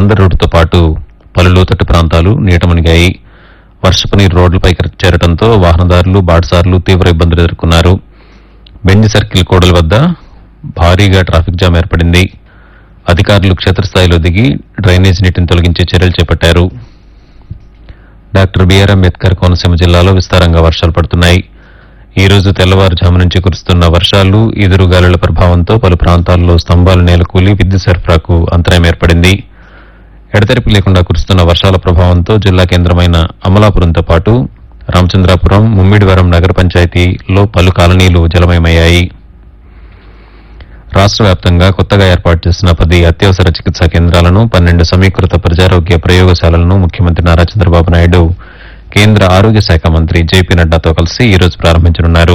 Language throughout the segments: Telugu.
బందర్ రోడ్డుతో పాటు పలు లోతట్టు ప్రాంతాలు నీట మునిగాయి వర్షపు నీరు రోడ్లపైకి చేరడంతో వాహనదారులు బాటసారులు తీవ్ర ఇబ్బందులు ఎదుర్కొన్నారు బెంజ్ సర్కిల్ కోడల వద్ద భారీగా ట్రాఫిక్ జామ్ ఏర్పడింది అధికారులు క్షేత్రస్థాయిలో దిగి డ్రైనేజ్ నీటిని తొలగించే చర్యలు చేపట్టారు డాక్టర్ బిఆర్ అంబేద్కర్ కోనసీమ జిల్లాలో విస్తారంగా వర్షాలు పడుతున్నాయి ఈ రోజు తెల్లవారుజాము నుంచి కురుస్తున్న వర్షాలు ఎదురుగాలుల ప్రభావంతో పలు ప్రాంతాల్లో స్తంభాలు నేలకూలి విద్యుత్ సరఫరాకు అంతరాయం ఏర్పడింది ఎడతెరిపి లేకుండా కురుస్తున్న వర్షాల ప్రభావంతో జిల్లా కేంద్రమైన అమలాపురంతో పాటు రామచంద్రాపురం ముమ్మిడివరం నగర పంచాయతీలో పలు కాలనీలు జలమయమయ్యాయి రాష్ట్ర వ్యాప్తంగా కొత్తగా ఏర్పాటు చేసిన పది అత్యవసర చికిత్సా కేంద్రాలను పన్నెండు సమీకృత ప్రజారోగ్య ప్రయోగశాలలను ముఖ్యమంత్రి నారా చంద్రబాబు నాయుడు కేంద్ర ఆరోగ్య శాఖ మంత్రి జేపీ నడ్డాతో కలిసి ఈ రోజు ప్రారంభించనున్నారు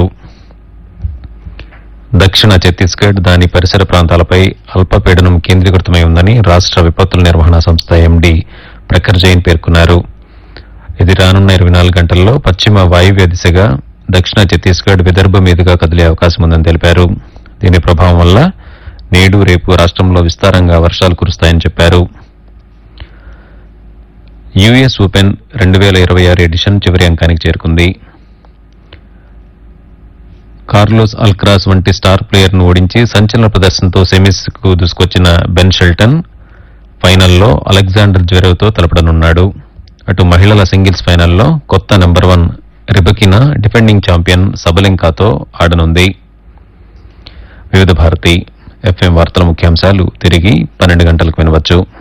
దక్షిణ ఛత్తీస్గఢ్ దాని పరిసర ప్రాంతాలపై అల్పపీడనం కేంద్రీకృతమై ఉందని రాష్ట్ర విపత్తుల నిర్వహణ సంస్థ ఎండీ ప్రఖర్ జైన్ పేర్కొన్నారు ఇది రానున్న ఇరవై నాలుగు గంటల్లో పశ్చిమ వాయువ్య దిశగా దక్షిణ ఛత్తీస్గఢ్ విదర్భ మీదుగా కదిలే అవకాశం ఉందని తెలిపారు దీని ప్రభావం వల్ల నేడు రేపు రాష్ట్రంలో విస్తారంగా వర్షాలు కురుస్తాయని చెప్పారు యుఎస్ ఓపెన్ రెండు వేల ఇరవై ఆరు ఎడిషన్ చివరి అంకానికి చేరుకుంది కార్లోస్ అల్క్రాస్ వంటి స్టార్ ప్లేయర్ ను ఓడించి సంచలన ప్రదర్శనతో సెమీస్ కు దూసుకొచ్చిన బెన్ షెల్టన్ ఫైనల్లో అలెగ్జాండర్ జ్వెరేవ్ తో తలపడనున్నాడు అటు మహిళల సింగిల్స్ ఫైనల్లో కొత్త number one Rybakina defending champion సబలింకాతో ఆడనుంది వివిధ భారతి ఎఫ్ఎం వార్తల ముఖ్యాంశాలు తిరిగి పన్నెండు గంటలకు వినవచ్చు